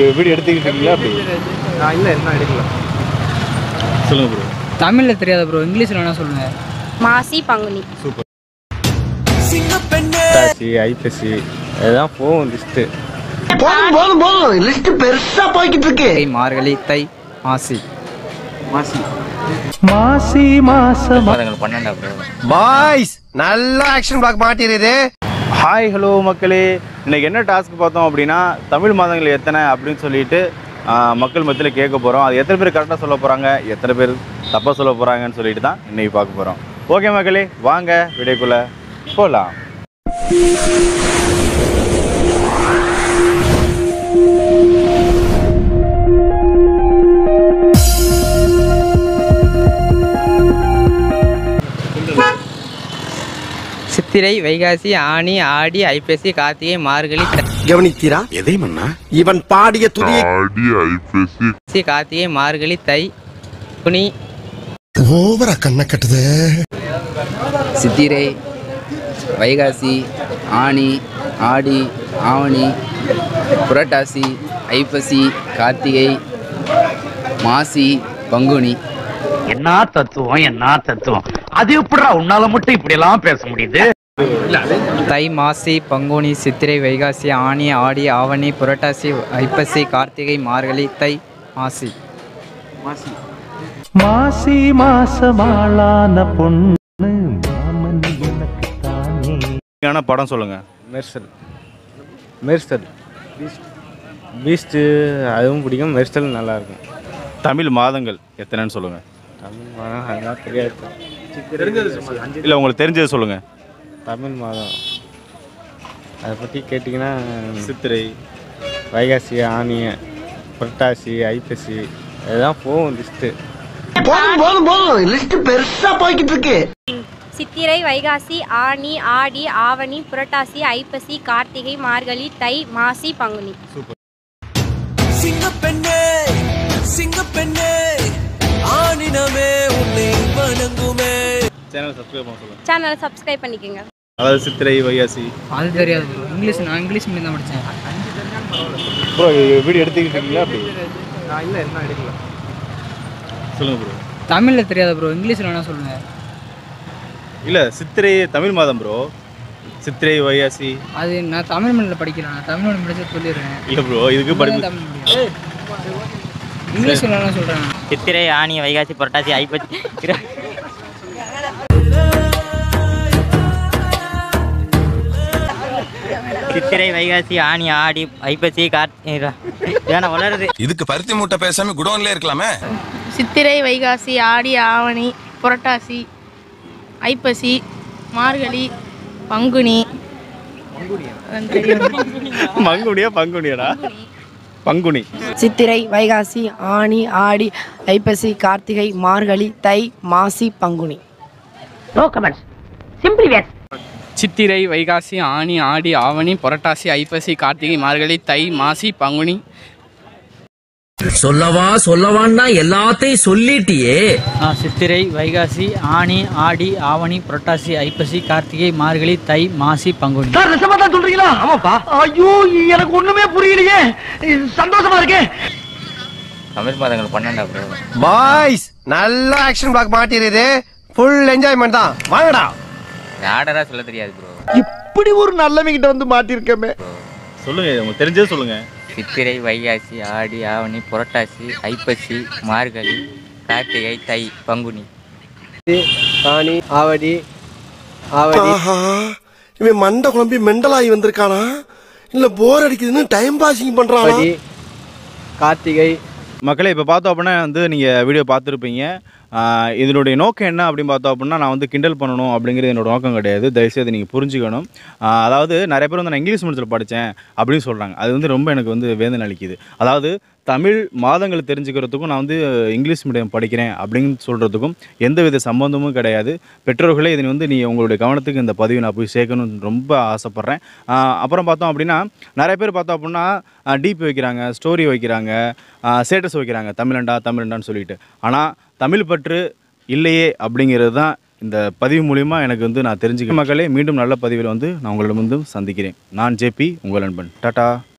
video எடுத்துக்கிட்டு இருக்கீங்களா அப்படி நான் இல்லை இன்னும் எடுக்கல சொல்லுங்கள் ப்ரோ தமிழில் தெரியாது ப்ரோ இங்கிலீஷில் வேணால் சொல்லுங்கள் மாசி பங்குனி டாசி ஐப்பசி இதுதான் போகும் லிஸ்ட்டு போதும் போதும் போதும் லிஸ்ட் பெருசா போய்கிட்டு இருக்கு தை மார்கழி தை மாசி மாதங்கள் பன்னெண்டா ப்ரோ பாய்ஸ் நல்ல ஆக்ஷன் பிளாக் மாட்டிருது ஹாய் ஹலோ மக்களே இன்னைக்கு என்ன டாஸ்க் பார்த்தோம் அப்படின்னா தமிழ் மாதங்கள் எத்தனை அப்படின்னு சொல்லிட்டு ஆ, மக்கள் மத்தியில் கேட்க போகிறோம் அது எத்தனை பேர் கரெக்டாக சொல்ல போகிறாங்க எத்தனை பேர் தப்பாக சொல்ல போகிறாங்கன்னு சொல்லிட்டு தான் இன்னைக்கு பார்க்க போகிறோம் ஓகே மக்களே வாங்க வீடியோக்குள்ளே போகலாம் சித்திரை வைகாசி ஆனி ஆடி ஐப்பசி கார்த்திகை மார்கழி கவனித்தீரா எதை மன்னா இவன் பாடிய துதியை தை கார்த்திகை மார்கழி தை குனி ஓவரா கண்ண கட்டுது சித்திரை வைகாசி ஆனி ஆடி ஆவணி புரட்டாசி ஐப்பசி கார்த்திகை மாசி பங்குனி என்ன தத்துவம் என்ன தத்துவம் அது எப்படிடா உன்னால மட்டும் இப்படி எல்லாம் பேச முடியுது தை மாசி பங்குனி சித்திரை வைகாசி ஆனி ஆடி ஆவணி புரட்டாசி ஐப்பசி கார்த்திகை மார்கழி தை மாசி மாசி மாசமாளான பொண்ணு மாமன் எனக்கு தானே ஆனால் படம் சொல்லுங்கள் மெர்சல் மெர்சல் பீஸ்ட்டு அதுவும் பிடிக்கும் மெர்சல் நல்லா இருக்கும் தமிழ் மாதங்கள் எத்தனைன்னு சொல்லுங்கள் தமிழ் மாதம் அதெல்லாம் தெரியாது இல்லை உங்களுக்கு தெரிஞ்சது சொல்லுங்கள் தமிழ் மாதம் அதை பற்றி கேட்டிங்கன்னா சித்திரை வைகாசி ஆனி புரட்டாசி ஐப்பசி இதுதான் போகும் லிஸ்ட்டு போதும் போதும் போதும் லிஸ்ட் பெருசா போய்கிட்டு இருக்கு சித்திரை வைகாசி ஆனி ஆடி ஆவணி புரட்டாசி ஐப்பசி கார்த்திகை மார்கழி தை மாசி பங்குனி சேனல் சப்ஸ்கிரைப் பண்ண சொல்லுங்கள் சேனலை சப்ஸ்கிரைப் பண்ணிக்கோங்க அதாவது சித்திரை வைகாசி அது தெரியாது ப்ரோ இங்கிலீஷ் நான் இங்கிலீஷ் மீடியம் தான் படித்தேன் ப்ரோ வீடியோ எடுத்துக்கிட்டு இருக்கீங்களா அப்படி நான் இல்லை இன்னும் எடுக்கல சொல்லுங்கள் ப்ரோ தமிழில் தெரியாது ப்ரோ இங்கிலீஷில் வேணால் சொல்லுங்கள் இல்லை சித்திரை தமிழ் மாதம் ப்ரோ சித்திரை வைகாசி அது நான் தமிழ் மொழியில் படிக்கிறேன் நான் தமிழ் மொழி படிச்சு சொல்லிடுறேன் இல்லை ப்ரோ இதுக்கு படி தமிழ் மொழி இங்கிலீஷில் வேணால் சொல்கிறேன் சித்திரை ஆனி வைகாசி புரட்டாசி ஐப்பசி இரு- சித்திரை வைகாசி ஆனி ஆடி ஐப்பசி கார்த்தி ஏன்னா வளருது இதுக்கு பருத்தி மூட்டை பேசாம குடோன்ல இருக்கலாமே சித்திரை வைகாசி ஆடி ஆவணி புரட்டாசி ஐப்பசி மார்கழி பங்குனி மங்குனியா பங்குனியாடா பங்குனி சித்திரை வைகாசி ஆனி ஆடி ஐப்பசி கார்த்திகை மார்கழி தை மாசி பங்குனி நோ கமெண்ட்ஸ் சிம்பிளி வேஸ் சித்திரை வைகாசி ஆனி ஆடி ஆவணி புரட்டாசி ஐப்பசி கார்த்திகை மார்கழி தை மாசி பங்குனி சொல்லவா சொல்லவான்னா எல்லாத்தையும் சொல்லிட்டியே சித்திரை வைகாசி ஆனி ஆடி ஆவணி புரட்டாசி ஐப்பசி கார்த்திகை மார்கழி தை மாசி பங்குனி சார் நிஜமா தான் சொல்றீங்களா ஆமாப்பா ஐயோ எனக்கு ஒண்ணுமே புரியலையே சந்தோஷமா இருக்கே தமிழ் மாதங்கள் பன்னெண்டா ப்ரோ பாய்ஸ் நல்ல ஆக்ஷன் பிளாக் மாட்டிருது ஃபுல் என்ஜாய்மெண்ட் தான் வாங்கடா ஆர்டரா சொல்ல தெரியாது ப்ரோ இப்படி ஒரு நல்லவங்கிட்ட வந்து மாட்டிருக்கமே சொல்லுங்க உங்களுக்கு தெரிஞ்சது சொல்லுங்க சித்திரை வைகாசி ஆடி ஆவணி புரட்டாசி ஐப்பசி மார்கழி கார்த்திகை தை பங்குனி ஆனி ஆவடி ஆவடி ஆஹா இவன் மண்டை குழம்பி மெண்டலாகி வந்திருக்கானா இல்ல போர் அடிக்குதுன்னு டைம் பாசிங் பண்றானா ஆவடி கார்த்திகை மக்களே இப்போ பார்த்தோம் அப்படின்னா வந்து நீங்கள் வீடியோ பார்த்துருப்பீங்க ஆஹ் இதனுடைய நோக்கம் என்ன அப்படின்னு பார்த்தோம் அப்படின்னா நான் வந்து கிண்டல் பண்ணணும் அப்படிங்கிறது என்னோட நோக்கம் கிடையாது தயவுசெய்து நீங்கள் புரிஞ்சுக்கணும் ஆஹ் அதாவது நிறைய பேர் வந்து நான் இங்கிலீஷ் மீடியத்தில் படித்தேன் அப்படின்னு சொல்கிறாங்க அது வந்து ரொம்ப எனக்கு வந்து வேதனை அளிக்குது அதாவது தமிழ் மாதங்கள் தெரிஞ்சுக்கிறதுக்கும் நான் வந்து இங்கிலீஷ் மீடியம் படிக்கிறேன் அப்படின்னு சொல்கிறதுக்கும் எந்தவித சம்பந்தமும் கிடையாது பெற்றோர்களே இதனை வந்து நீ உங்களுடைய கவனத்துக்கு இந்த பதிவை நான் போய் சேர்க்கணும்னு ரொம்ப ஆசைப்பட்றேன் ஆஹ் அப்புறம் பார்த்தோம் அப்படின்னா நிறைய பேர் பார்த்தோம் அப்படின்னா டிபி வைக்கிறாங்க ஸ்டோரி வைக்கிறாங்க ஸ்டேட்டஸ் வைக்கிறாங்க தமிழண்டா தமிழண்டான்னு சொல்லிட்டு ஆனால் தமிழ் பற்று இல்லையே அப்படிங்கிறது தான் இந்த பதிவு மூலிமா எனக்கு வந்து நான் தெரிஞ்சுக்க மக்களே மீண்டும் நல்ல பதிவில் வந்து நான் உங்களிடம் வந்து சந்திக்கிறேன் நான் ஜேபி உங்கள் நண்பன் டாட்டா